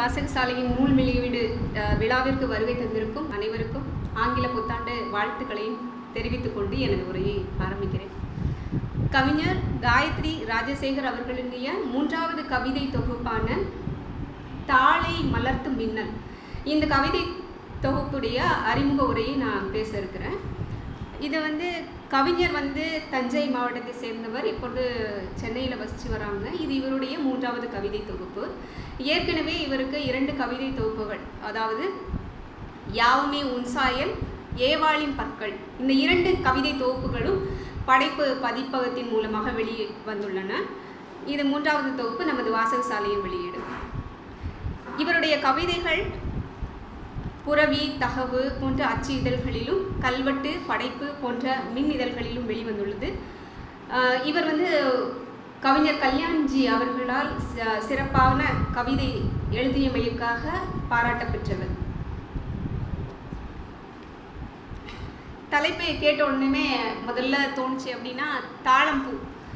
வாசகசாலையின் நூல் வெளியீடு அஹ், விழாவிற்கு வருகை தந்திருக்கும் அனைவருக்கும் ஆங்கில புத்தாண்டு வாழ்த்துக்களையும் தெரிவித்துக் கொண்டு எனது உரையை ஆரம்பிக்கிறேன் கவிஞர் காயத்ரி ராஜசேகர் அவர்களுடைய மூன்றாவது கவிதை தொகுப்பான தாளை மலர்த்து மின்னல் இந்த கவிதை தொகுப்புடைய அறிமுக உரையை நான் பேச இருக்கிறேன் இது வந்து கவிஞர் வந்து தஞ்சை மாவட்டத்தை சேர்ந்தவர் இப்பொழுது சென்னையில் வசித்து வராங்க இது இவருடைய மூன்றாவது கவிதை தொகுப்பு ஏற்கனவே இவருக்கு இரண்டு கவிதை தொகுப்புகள் அதாவது யாவுமே உன்சாயல் ஏவாளின் பற்கள் இந்த இரண்டு கவிதை தொகுப்புகளும் படைப்பு பதிப்பகத்தின் மூலமாக வெளியே வந்துள்ளன இது மூன்றாவது தொகுப்பு நமது வாசகசாலையின் வெளியீடு இவருடைய கவிதைகள் புரவி தகவு போன்ற அச்சு இதழ்களிலும் கல்வெட்டு படைப்பு போன்ற மின் இதழ்களிலும் வெளிவந்துள்ளது ஆஹ் இவர் வந்து கவிஞர் கல்யாண்ஜி அவர்களால் ச- சிறப்பான கவிதை எழுதியமைக்காக பாராட்ட பெற்றவர் தலைப்பை கேட்ட உடனே முதல்ல தோணுச்சு அப்படின்னா தாழம்பூ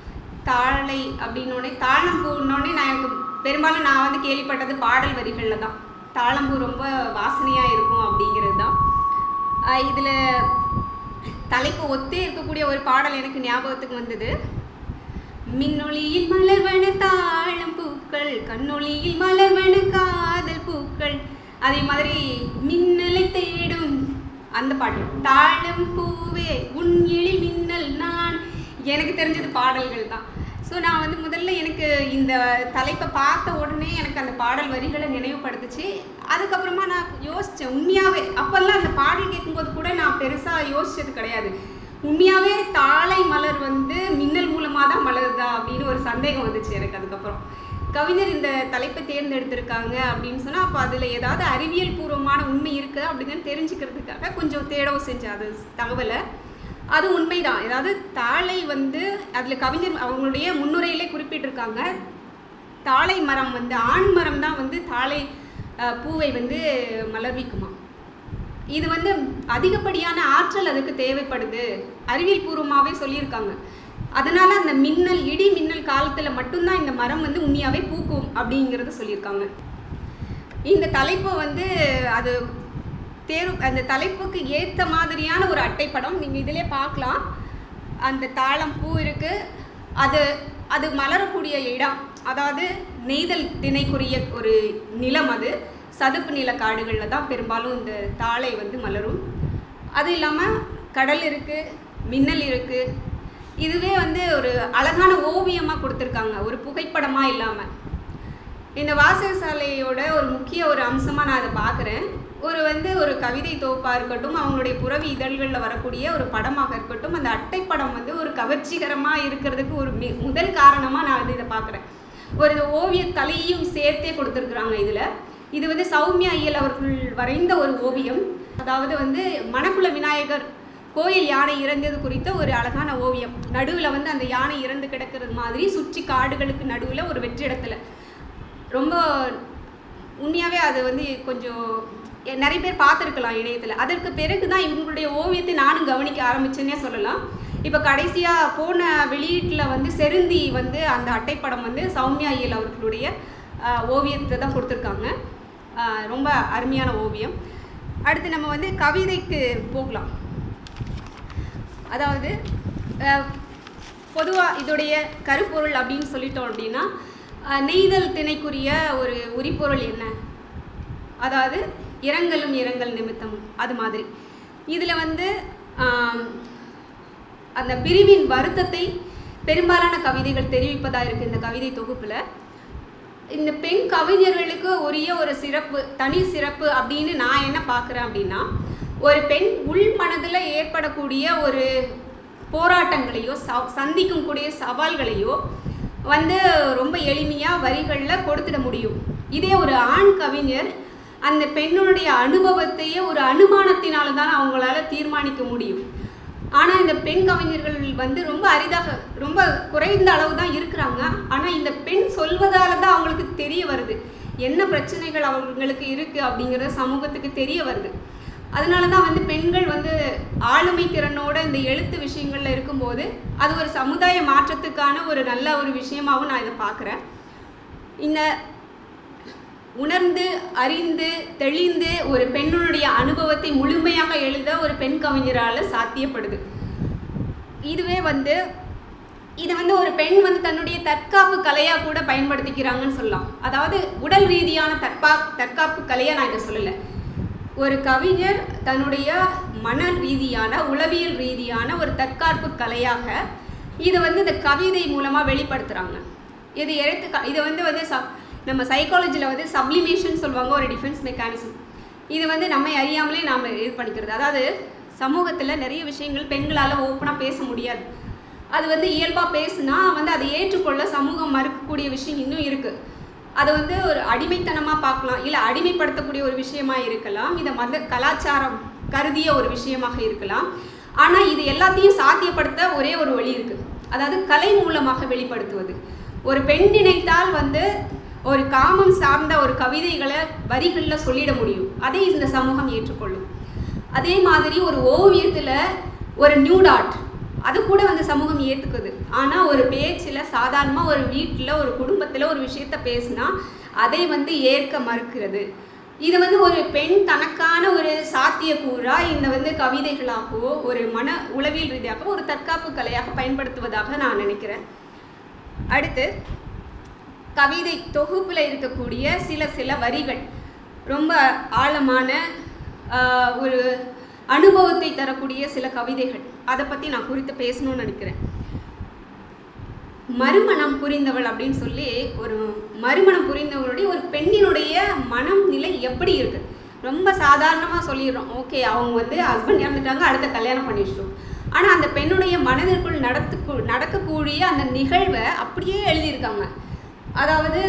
தாழை அப்படின்னோடனே தாழம்பூன்னொடனே நான் எனக்கு பெரும்பாலும் நான் வந்து கேள்விப்பட்டது பாடல் வரிகளில் தான் தாழம்பூ ரொம்ப வாசனையாக இருக்கும் அப்படிங்கிறது தான் இதில் தலைப்பு ஒத்தே இருக்கக்கூடிய ஒரு பாடல் எனக்கு ஞாபகத்துக்கு வந்தது மின்னொளியில் மலர்வன தாழம் பூக்கள் கண்ணொளியில் மலர்வன காதல் பூக்கள் அதே மாதிரி மின்னலை தேடும் அந்த பாட்டு தாழம் பூவே உன் எழில் மின்னல் நான் எனக்கு தெரிஞ்சது பாடல்கள் தான் ஸோ நான் வந்து முதல்ல எனக்கு இந்த தலைப்பை பார்த்த உடனே எனக்கு அந்த பாடல் வரிகளை நினைவுபடுத்துச்சு அதுக்கப்புறமா நான் யோசித்தேன் உண்மையாகவே அப்போல்லாம் அந்த பாடல் கேட்கும்போது கூட நான் பெருசாக யோசிச்சது கிடையாது உண்மையாகவே தாழை மலர் வந்து மின்னல் மூலமாக தான் மலருதா அப்படின்னு ஒரு சந்தேகம் வந்துச்சு எனக்கு அதுக்கப்புறம் கவிஞர் இந்த தலைப்பை தேர்ந்தெடுத்திருக்காங்க அப்படின்னு சொன்னால் அப்போ அதில் ஏதாவது அறிவியல் பூர்வமான உண்மை இருக்குது அப்படின்னு தெரிஞ்சுக்கிறதுக்காக கொஞ்சம் தேடவும் செஞ்சேன் அது தகவலை அது உண்மைதான் ஏதாவது தாழை வந்து அதில் கவிஞர் அவங்களுடைய முன்னுரையிலே குறிப்பிட்டிருக்காங்க தாழை மரம் வந்து ஆண் மரம் தான் வந்து தாழை அஹ், பூவை வந்து மலர்விக்குமா இது வந்து அதிகப்படியான ஆற்றல் அதுக்கு தேவைப்படுது அறிவியல் பூர்வமாகவே சொல்லியிருக்காங்க அதனால அந்த மின்னல் இடி மின்னல் காலத்தில் மட்டும்தான் இந்த மரம் வந்து உண்மையாகவே பூக்கும் அப்படிங்கிறத சொல்லியிருக்காங்க இந்த தலைப்பு வந்து அது தேர்வு அந்த தலைப்புக்கு ஏற்ற மாதிரியான ஒரு அட்டைப்படம் நீங்கள் இதிலே பார்க்கலாம் அந்த தாளம் பூ இருக்குது அது அது மலரக்கூடிய இடம் அதாவது நெய்தல் திணைக்குரிய ஒரு நிலம் அது சதுப்பு நில காடுகளில் தான் பெரும்பாலும் இந்த தாளை வந்து மலரும் அது இல்லாமல் கடல் இருக்குது மின்னல் இருக்குது இதுவே வந்து ஒரு அழகான ஓவியமாக கொடுத்துருக்காங்க ஒரு புகைப்படமாக இல்லாமல் இந்த வாசகசாலையோட ஒரு முக்கிய ஒரு அம்சமாக நான் அதை பார்க்குறேன் ஒரு வந்து ஒரு கவிதை தொகுப்பாக இருக்கட்டும் அவங்களுடைய புறவி இதழ்களில் வரக்கூடிய ஒரு படமாக இருக்கட்டும் அந்த அட்டைப்படம் வந்து ஒரு கவர்ச்சிகரமாக இருக்கிறதுக்கு ஒரு மி முதல் காரணமாக நான் வந்து இதை பார்க்குறேன் ஒரு ஓவிய கலையும் சேர்த்தே கொடுத்துருக்குறாங்க இதில் இது வந்து சௌமியா ஐயல் அவர்கள் வரைந்த ஒரு ஓவியம் அதாவது வந்து மணக்குள விநாயகர் கோயில் யானை இறந்தது குறித்த ஒரு அழகான ஓவியம் நடுவில் வந்து அந்த யானை இறந்து கிடக்கிறது மாதிரி சுற்றி காடுகளுக்கு நடுவில் ஒரு வெற்றிடத்துல ரொம்ப உண்மையாகவே அது வந்து கொஞ்சம் எ- நிறைய பேர் பார்த்துருக்கலாம் இணையத்தில் அதற்கு பிறகு தான் இவங்களுடைய ஓவியத்தை நானும் கவனிக்க ஆரம்பிச்சேன்னே சொல்லலாம் இப்போ கடைசியாக போன வெளியீட்டில் வந்து செருந்தி வந்து அந்த அட்டைப்படம் வந்து சௌமியா ஐயல் அவர்களுடைய ஆஹ், ஓவியத்தை தான் கொடுத்துருக்காங்க ஆஹ், ரொம்ப அருமையான ஓவியம் அடுத்து நம்ம வந்து கவிதைக்கு போகலாம் அதாவது பொதுவாக இதோடைய கருப்பொருள் அப்படின்னு சொல்லிட்டோம் அப்படின்னா அஹ், நெய்தல் திணைக்குரிய ஒரு உரிப்பொருள் என்ன அதாவது இரங்கலும் இரங்கல் நிமித்தமும் அது மாதிரி இதில் வந்து ஆம், அந்த பிரிவின் வருத்தத்தை பெரும்பாலான கவிதைகள் தெரிவிப்பதாக இருக்குது இந்த கவிதை தொகுப்பில் இந்த பெண் கவிஞர்களுக்கு உரிய ஒரு சிறப்பு தனி சிறப்பு அப்படின்னு நான் என்ன பார்க்குறேன் அப்படின்னா ஒரு பெண் உள் மனதில் ஏற்படக்கூடிய ஒரு போராட்டங்களையோ ச சந்திக்கும் கூடிய சவால்களையோ வந்து ரொம்ப எளிமையாக வரிகளில் கொடுத்துட முடியும் இதே ஒரு ஆண் கவிஞர் அந்த பெண்ணுடைய அனுபவத்தையே ஒரு அனுமானத்தினால தான் அவங்களால தீர்மானிக்க முடியும் ஆனால் இந்த பெண் கவிஞர்கள் வந்து ரொம்ப அரிதாக ரொம்ப குறைந்த அளவு தான் இருக்கிறாங்க ஆனால் இந்த பெண் சொல்வதால தான் அவங்களுக்கு தெரிய வருது என்ன பிரச்சனைகள் அவங்களுக்கு இருக்குது அப்படிங்கிறது சமூகத்துக்கு தெரிய வருது அதனால தான் வந்து பெண்கள் வந்து ஆளுமை திறனோட இந்த எழுத்து விஷயங்களில் இருக்கும்போது அது ஒரு சமுதாய மாற்றத்துக்கான ஒரு நல்ல ஒரு விஷயமாவும் நான் இதை பார்க்குறேன் இந்த உணர்ந்து அறிந்து தெளிந்து ஒரு பெண்ணுடைய அனுபவத்தை முழுமையாக எழுத ஒரு பெண் கவிஞரால் சாத்தியப்படுது இதுவே வந்து இது வந்து ஒரு பெண் வந்து தன்னுடைய தற்காப்பு கலையாக கூட பயன்படுத்திக்கிறாங்கன்னு சொல்லலாம் அதாவது உடல் ரீதியான தற்பா தற்காப்பு கலையாக நான் இதை சொல்லலை ஒரு கவிஞர் தன்னுடைய மன ரீதியான உளவியல் ரீதியான ஒரு தற்காப்பு கலையாக இதை வந்து இந்த கவிதை மூலமாக வெளிப்படுத்துகிறாங்க இது எடுத்து இது வந்து வந்து ச நம்ம சைக்காலஜியில் வந்து சப்ளிமேஷன் சொல்லுவாங்க ஒரு டிஃபென்ஸ் மெக்கானிசம் இது வந்து நம்மை அறியாமலே நாம் இது பண்ணிக்கிறது அதாவது சமூகத்தில் நிறைய விஷயங்கள் பெண்களால் ஓப்பனாக பேச முடியாது அது வந்து இயல்பாக பேசுனா வந்து அதை ஏற்றுக்கொள்ள சமூகம் மறுக்கக்கூடிய விஷயம் இன்னும் இருக்குது அது வந்து ஒரு அடிமைத்தனமாக பார்க்கலாம் இல்லை அடிமைப்படுத்தக்கூடிய ஒரு விஷயமா இருக்கலாம் இதை மத கலாச்சாரம் கருதிய ஒரு விஷயமாக இருக்கலாம் ஆனால் இது எல்லாத்தையும் சாத்தியப்படுத்த ஒரே ஒரு வழி இருக்குது அதாவது கலை மூலமாக வெளிப்படுத்துவது ஒரு பெண் நினைத்தால் வந்து ஒரு காமம் சார்ந்த ஒரு கவிதைகளை வரிகளில் சொல்லிட முடியும் அதை இந்த சமூகம் ஏற்றுக்கொள்ளும் அதே மாதிரி ஒரு ஓவியத்தில் ஒரு நியூட் ஆர்ட் அது கூட வந்து சமூகம் ஏற்றுக்குது ஆனால் ஒரு பேச்சில் சாதாரணமாக ஒரு வீட்டில் ஒரு குடும்பத்தில் ஒரு விஷயத்த பேசினா அதை வந்து ஏற்க மறுக்கிறது இது வந்து ஒரு பெண் தனக்கான ஒரு சாத்தியக்கூறா இந்த வந்து கவிதைகளாகவோ ஒரு மன உளவியல் ரீதியாக ஒரு தற்காப்பு கலையாக பயன்படுத்துவதாக நான் நினைக்கிறேன் அடுத்து கவிதை தொகுப்பில் இருக்கக்கூடிய சில சில வரிகள் ரொம்ப ஆழமான ஒரு அனுபவத்தை தரக்கூடிய சில கவிதைகள் அதை பற்றி நான் குறித்து பேசணும்னு நினைக்கிறேன் மறுமணம் புரிந்தவள் அப்படின்னு சொல்லி ஒரு மறுமணம் புரிந்தவளுடைய ஒரு பெண்ணினுடைய மனம் நிலை எப்படி இருக்குது ரொம்ப சாதாரணமாக சொல்லிடுறோம் ஓகே அவங்க வந்து ஹஸ்பண்ட் இறந்துட்டாங்க அடுத்த கல்யாணம் பண்ணிச்சிட்டோம் ஆனால் அந்த பெண்ணுடைய மனதிற்குள் நடத்து நடக்கக்கூடிய அந்த நிகழ்வை அப்படியே எழுதியிருக்காங்க அதாவது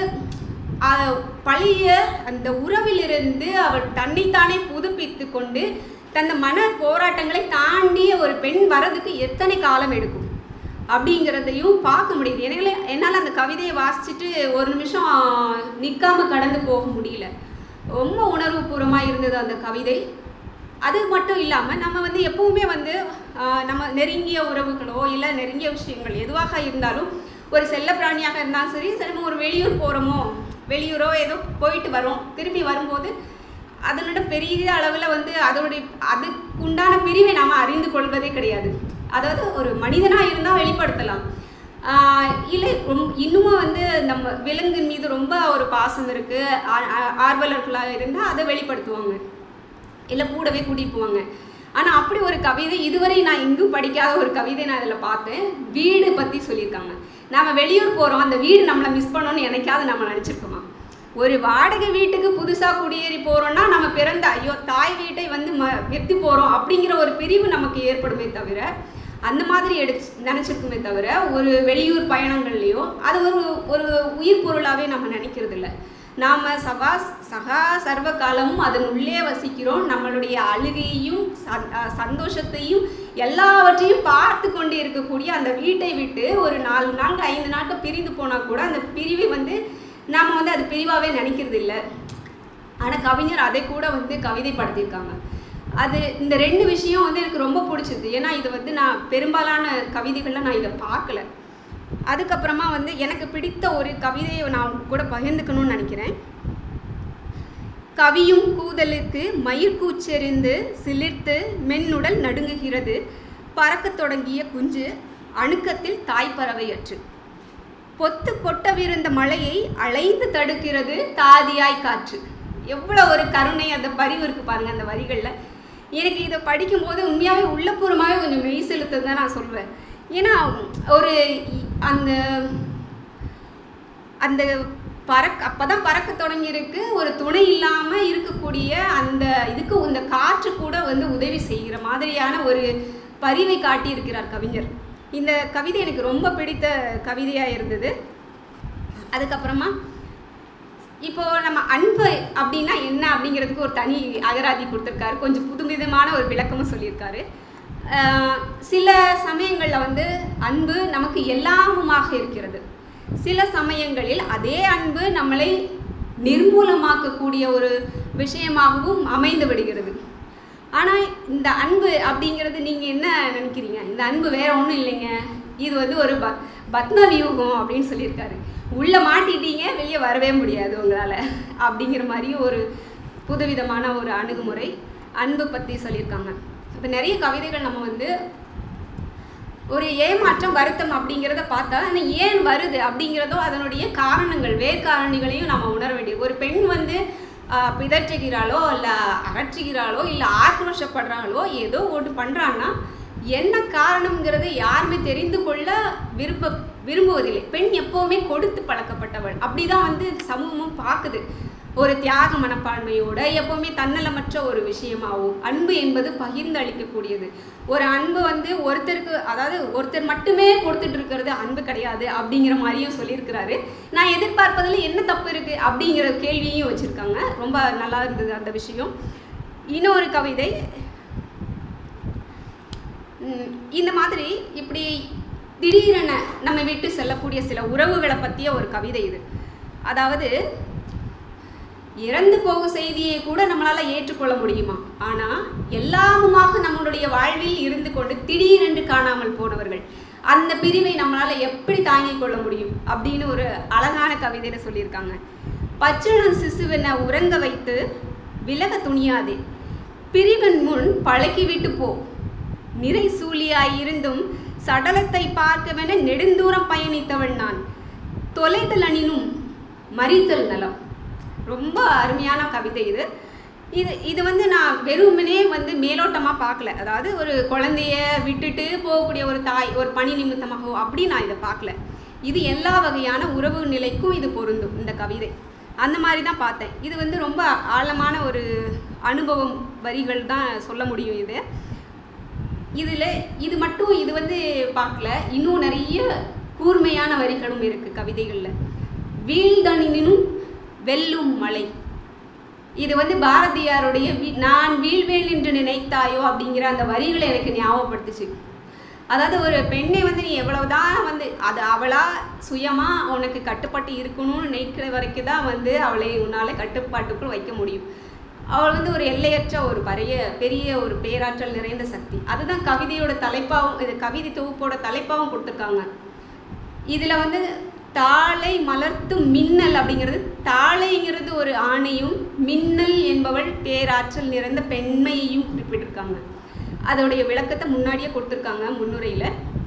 பழைய அந்த உறவிலிருந்து அவள் தன்னைத்தானே புதுப்பித்து கொண்டு தன் மன போராட்டங்களை தாண்டிய ஒரு பெண் வரதுக்கு எத்தனை காலம் எடுக்கும் அப்படிங்கிறதையும் பார்க்க முடியுது எனவே என்னால் அந்த கவிதையை வாசிச்சுட்டு ஒரு நிமிஷம் நிற்காம கடந்து போக முடியல ரொம்ப உணர்வுபூர்வமாக இருந்தது அந்த கவிதை அது மட்டும் இல்லாமல் நம்ம வந்து எப்பவுமே வந்து நம்ம நெருங்கிய உறவுகளோ இல்லை நெருங்கிய விஷயங்கள் எதுவாக இருந்தாலும் ஒரு செல்ல பிராணியாக இருந்தாலும் சரி சரி ஒரு வெளியூர் போகிறோமோ வெளியூரோ ஏதோ போயிட்டு வரோம் திரும்பி வரும்போது அதனோட பெரிய அளவில் வந்து அதோடைய அதுக்குண்டான பிரிவை நாம் அறிந்து கொள்வதே கிடையாது அதாவது ஒரு மனிதனாக இருந்தால் வெளிப்படுத்தலாம் இல்லை இன்னமும் வந்து நம்ம விலங்கின் மீது ரொம்ப ஒரு பாசம் இருக்குது ஆர்வலர்களாக இருந்தால் அதை வெளிப்படுத்துவாங்க இல்லை கூடவே கூட்டிகிட்டு போவாங்க ஆனால் அப்படி ஒரு கவிதை இதுவரை நான் எங்கும் படிக்காத ஒரு கவிதை நான் இதில் பார்த்தேன் வீடு பற்றி சொல்லியிருக்காங்க நாம் வெளியூர் போகிறோம் அந்த வீடு நம்மளை மிஸ் பண்ணோன்னு என்னைக்காவது நம்ம நினச்சிருக்கோமா ஒரு வாடகை வீட்டுக்கு புதுசாக குடியேறி போகிறோன்னா நம்ம பிறந்த ஐயோ தாய் வீட்டை வந்து ம வெத்தி போகிறோம் அப்படிங்கிற ஒரு பிரிவு நமக்கு ஏற்படுமே தவிர அந்த மாதிரி எடு நினச்சிருக்குமே தவிர ஒரு வெளியூர் பயணங்கள்லையோ அது ஒரு ஒரு உயிர் பொருளாகவே நம்ம நினைக்கிறது இல்லை நாம் சகா சகா சர்வ காலமும் அதன் உள்ளே வசிக்கிறோம் நம்மளுடைய அழுகையையும் சந்தோஷத்தையும் எல்லாவற்றையும் பார்த்து கொண்டு இருக்கக்கூடிய அந்த வீட்டை விட்டு ஒரு நாலு நான்கு ஐந்து நாட்கள் பிரிந்து போனால் கூட அந்த பிரிவை வந்து நாம் வந்து அது பிரிவாகவே நினைக்கிறது இல்லை ஆனால் கவிஞர் அதை கூட வந்து கவிதைப்படுத்தியிருக்காங்க அது இந்த ரெண்டு விஷயம் வந்து எனக்கு ரொம்ப பிடிச்சது ஏன்னா இது வந்து நான் பெரும்பாலான கவிதைகளில் நான் இதை பார்க்கல அதுக்கப்புறமா வந்து எனக்கு பிடித்த ஒரு கவிதையை நான் கூட பகிர்ந்துக்கணும்னு நினைக்கிறேன் கவியும் கூதலுக்கு மயிர்கூச்செறிந்து சிலிர்த்து மென்னுடல் நடுங்குகிறது பறக்கத் தொடங்கிய குஞ்சு அணுக்கத்தில் தாய்ப்பறவையற்று பொத்து கொட்டவிருந்த மழையை அலைந்து தடுக்கிறது தாதியாய் காற்று எவ்வளோ ஒரு கருணை அந்த பரிவு இருக்குது பாருங்கள் அந்த வரிகளில் எனக்கு இதை படிக்கும்போது உண்மையாகவே உள்ளபூர்வமாகவே கொஞ்சம் மெய் செலுத்துறது தான் நான் சொல்வேன் ஏன்னா ஒரு அந்த அந்த பறக்க அப்போ தான் பறக்க தொடங்கியிருக்கு ஒரு துணை இல்லாமல் இருக்கக்கூடிய அந்த இதுக்கு இந்த காற்று கூட வந்து உதவி செய்கிற மாதிரியான ஒரு பரிவை காட்டியிருக்கிறார் கவிஞர் இந்த கவிதை எனக்கு ரொம்ப பிடித்த கவிதையாக இருந்தது அதுக்கப்புறமா இப்போ நம்ம அன்பு அப்படின்னா என்ன அப்படிங்கிறதுக்கு ஒரு தனி அகராதி கொடுத்துருக்காரு கொஞ்சம் புதுவிதமான ஒரு விளக்கமும் சொல்லியிருக்காரு சில சமயங்களில் வந்து அன்பு நமக்கு எல்லாமுமாக இருக்கிறது சில சமயங்களில் அதே அன்பு நம்மளை நிர்மூலமாக்கக்கூடிய ஒரு விஷயமாகவும் அமைந்து விடுகிறது ஆனால் இந்த அன்பு அப்படிங்கிறது நீங்கள் என்ன நினைக்கிறீங்க இந்த அன்பு வேற ஒன்றும் இல்லைங்க இது வந்து ஒரு ப பத்ம வியூகம் அப்படின்னு சொல்லியிருக்காரு உள்ளே மாட்டிட்டீங்க வெளியே வரவே முடியாது உங்களால் அப்படிங்கிற மாதிரியும் ஒரு புதுவிதமான ஒரு அணுகுமுறை அன்பு பற்றி சொல்லியிருக்காங்க இப்போ நிறைய கவிதைகள் நம்ம வந்து ஒரு ஏமாற்றம் வருத்தம் அப்படிங்கிறத பார்த்தா ஆனால் ஏன் வருது அப்படிங்கிறதோ அதனுடைய காரணங்கள் வேர்காரணிகளையும் நம்ம உணர வேண்டியது ஒரு பெண் வந்து ஆஹ், பிதற்றுகிறாளோ இல்லை அகற்றுகிறாளோ இல்லை ஆக்ரோஷப்படுறாளோ ஏதோ ஒன்று பண்ணுறான்னா என்ன காரணம்ங்கிறத யாருமே தெரிந்து கொள்ள விருப்ப விரும்புவதில்லை பெண் எப்போவுமே கொடுத்து பழக்கப்பட்டவள் அப்படிதான் வந்து சமூகமும் பார்க்குது ஒரு தியாக மனப்பான்மையோட எப்பவுமே தன்னலமற்ற ஒரு விஷயமாகும் அன்பு என்பது பகிர்ந்து அளிக்கக்கூடியது ஒரு அன்பு வந்து ஒருத்தருக்கு அதாவது ஒருத்தர் மட்டுமே கொடுத்துட்டு இருக்கிறது அன்பு கிடையாது அப்படிங்கிற மாதிரியும் சொல்லியிருக்கிறாரு நான் எதிர்பார்ப்பதில் என்ன தப்பு இருக்கு அப்படிங்கிற கேள்வியும் வச்சிருக்காங்க ரொம்ப நல்லா இருந்தது அந்த விஷயம் இன்னொரு கவிதை உம், இந்த மாதிரி இப்படி திடீரென நம்ம விட்டு செல்லக்கூடிய சில உறவுகளை பற்றிய ஒரு கவிதை இது அதாவது இறந்து போக செய்தியை கூட நம்மளால் ஏற்றுக்கொள்ள முடியுமா ஆனால் எல்லாமுமாக நம்மளுடைய வாழ்வில் இருந்து கொண்டு திடீரென்று காணாமல் போனவர்கள் அந்த பிரிவை நம்மளால் எப்படி தாங்கிக் கொள்ள முடியும் அப்படின்னு ஒரு அழகான கவிதையில் சொல்லியிருக்காங்க பச்சிளம் சிசுவனை உறங்க வைத்து விலக துணியாதே பிரிவன் முன் பழகிவிட்டு போ நிறை சூழியாயிருந்தும் சடலத்தை பார்க்கவென நெடுந்தூரம் பயணித்தவள் நான் தொலைதல் அணினும் மறித்தல் நலம் ரொம்ப அருமையான கவிதை இது இது இது வந்து நான் வெறுமனே வந்து மேலோட்டமாக பார்க்கல அதாவது ஒரு குழந்தைய விட்டுட்டு போகக்கூடிய ஒரு தாய் ஒரு பணி நிமித்தமாகவோ அப்படி நான் இதை பார்க்கல இது எல்லா வகையான உறவு நிலைக்கும் இது பொருந்தும் இந்த கவிதை அந்த மாதிரி தான் பார்த்தேன் இது வந்து ரொம்ப ஆழமான ஒரு அனுபவம் வரிகள் தான் சொல்ல முடியும் இது இதில் இது மட்டும் இது வந்து பார்க்கல இன்னும் நிறைய கூர்மையான வரிகளும் இருக்குது கவிதைகளில் வீழ்தனினும் வெல்லும் மலை இது வந்து பாரதியாருடைய வி- நான் வீழ்வேன் என்று நினைத்தாயோ அப்படிங்கிற அந்த வரிகளை எனக்கு ஞாபகப்படுத்துச்சு அதாவது ஒரு பெண்ணை வந்து நீ எவ்வளவுதான் வந்து அது அவளா சுயமா உனக்கு கட்டுப்பட்டு இருக்கணும்னு நினைக்கிற வரைக்கும் தான் வந்து அவளை உன்னால் கட்டுப்பாட்டுக்குள் வைக்க முடியும் அவள் வந்து ஒரு எல்லையற்ற ஒரு பரிய பெரிய ஒரு பேராற்றல் நிறைந்த சக்தி அதுதான் கவிதையோட தலைப்பாகவும் இது கவிதை தொகுப்போட தலைப்பாகவும் கொடுத்துருக்காங்க இதில் வந்து தாளை மலர்த்து மின்னல் அப்படிங்கிறது தாளைங்கிறது ஒரு ஆணையும் மின்னல் என்பவள் பேராற்றல் நிறைந்த பெண்மையையும் குறிப்பிட்டிருக்காங்க அதோடைய விளக்கத்தை முன்னாடியே கொடுத்துருக்காங்க முன்னுரையில்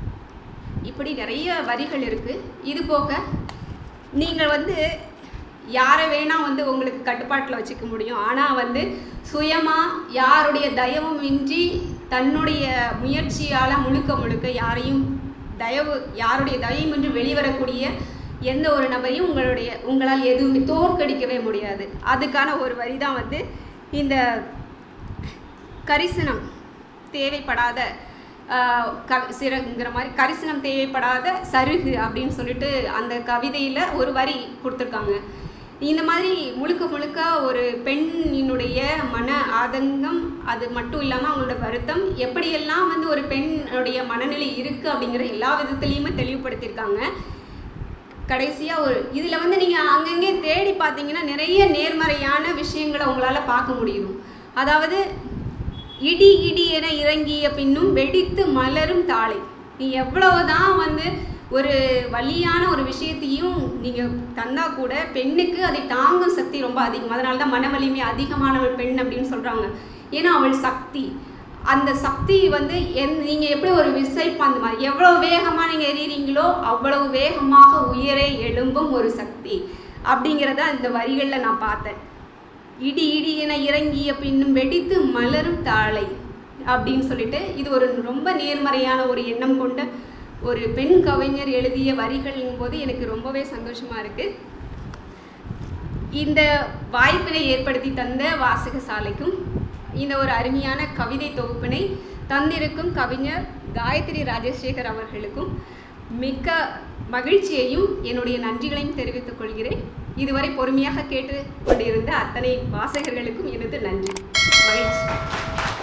இப்படி நிறைய வரிகள் இருக்குது இது போக நீங்கள் வந்து யாரை வேணால் வந்து உங்களுக்கு கட்டுப்பாட்டில் வச்சுக்க முடியும் ஆனால் வந்து சுயமாக யாருடைய தயவும் இன்றி தன்னுடைய முயற்சியால் முழுக்க முழுக்க யாரையும் தயவு யாருடைய தயவுமின்றி வெளிவரக்கூடிய எந்த ஒரு நபரையும் உங்களுடைய உங்களால் எதுவுமே தோற்கடிக்கவே முடியாது அதுக்கான ஒரு வரி தான் வந்து இந்த கரிசனம் தேவைப்படாத ஆஹ், க சிறகுங்கிற மாதிரி கரிசனம் தேவைப்படாத சருகு அப்படின்னு சொல்லிட்டு அந்த கவிதையில் ஒரு வரி கொடுத்துருக்காங்க இந்த மாதிரி முழுக்க முழுக்க ஒரு பெண்ணினுடைய மன ஆதங்கம் அது மட்டும் இல்லாமல் அவங்களோட வருத்தம் எப்படியெல்லாம் வந்து ஒரு பெண்ணுடைய மனநிலை இருக்குது அப்படிங்கிற எல்லா விதத்துலேயுமே தெளிவுபடுத்தியிருக்காங்க கடைசியாக ஒரு இதில் வந்து நீங்கள் அங்கங்கே தேடி பார்த்தீங்கன்னா நிறைய நேர்மறையான விஷயங்களை உங்களால் பார்க்க முடியும் அதாவது இடி இடி என இறங்கிய பின்னும் வெடித்து மலரும் தாளை நீ எவ்வளவுதான் வந்து ஒரு வலியான ஒரு விஷயத்தையும் நீங்கள் தந்தா கூட பெண்ணுக்கு அதை தாங்கும் சக்தி ரொம்ப அதிகம் அதனால தான் மன வலிமை அதிகமானவள் பெண் அப்படின்னு சொல்கிறாங்க ஏன்னா அவள் சக்தி அந்த சக்தி வந்து என் நீங்கள் எப்படி ஒரு விசைப்பந்து மாதிரி எவ்வளோ வேகமாக நீங்கள் எறிகிறீங்களோ அவ்வளவு வேகமாக உயரே எழும்பும் ஒரு சக்தி அப்படிங்கிறத இந்த வரிகளில் நான் பார்த்தேன் இடி இடி என இறங்கிய பின்னும் வெடித்து மலரும் தாளை அப்படின்னு சொல்லிட்டு இது ஒரு ரொம்ப நேர்மறையான ஒரு எண்ணம் கொண்ட ஒரு பெண் கவிஞர் எழுதிய வரிகள்ங்கும் போது எனக்கு ரொம்பவே சந்தோஷமா இருக்கு இந்த வாய்ப்பினை ஏற்படுத்தி தந்த வாசக சாலைக்கும் இந்த ஒரு அருமையான கவிதை தொகுப்பினை தந்திருக்கும் கவிஞர் காயத்ரி ராஜசேகர் அவர்களுக்கும் மிக்க மகிழ்ச்சியையும் என்னுடைய நன்றிகளையும் தெரிவித்துக் கொள்கிறேன் இதுவரை பொறுமையாக கேட்டு கொண்டிருந்த அத்தனை வாசகர்களுக்கும் எனது நன்றி மகிழ்ச்சி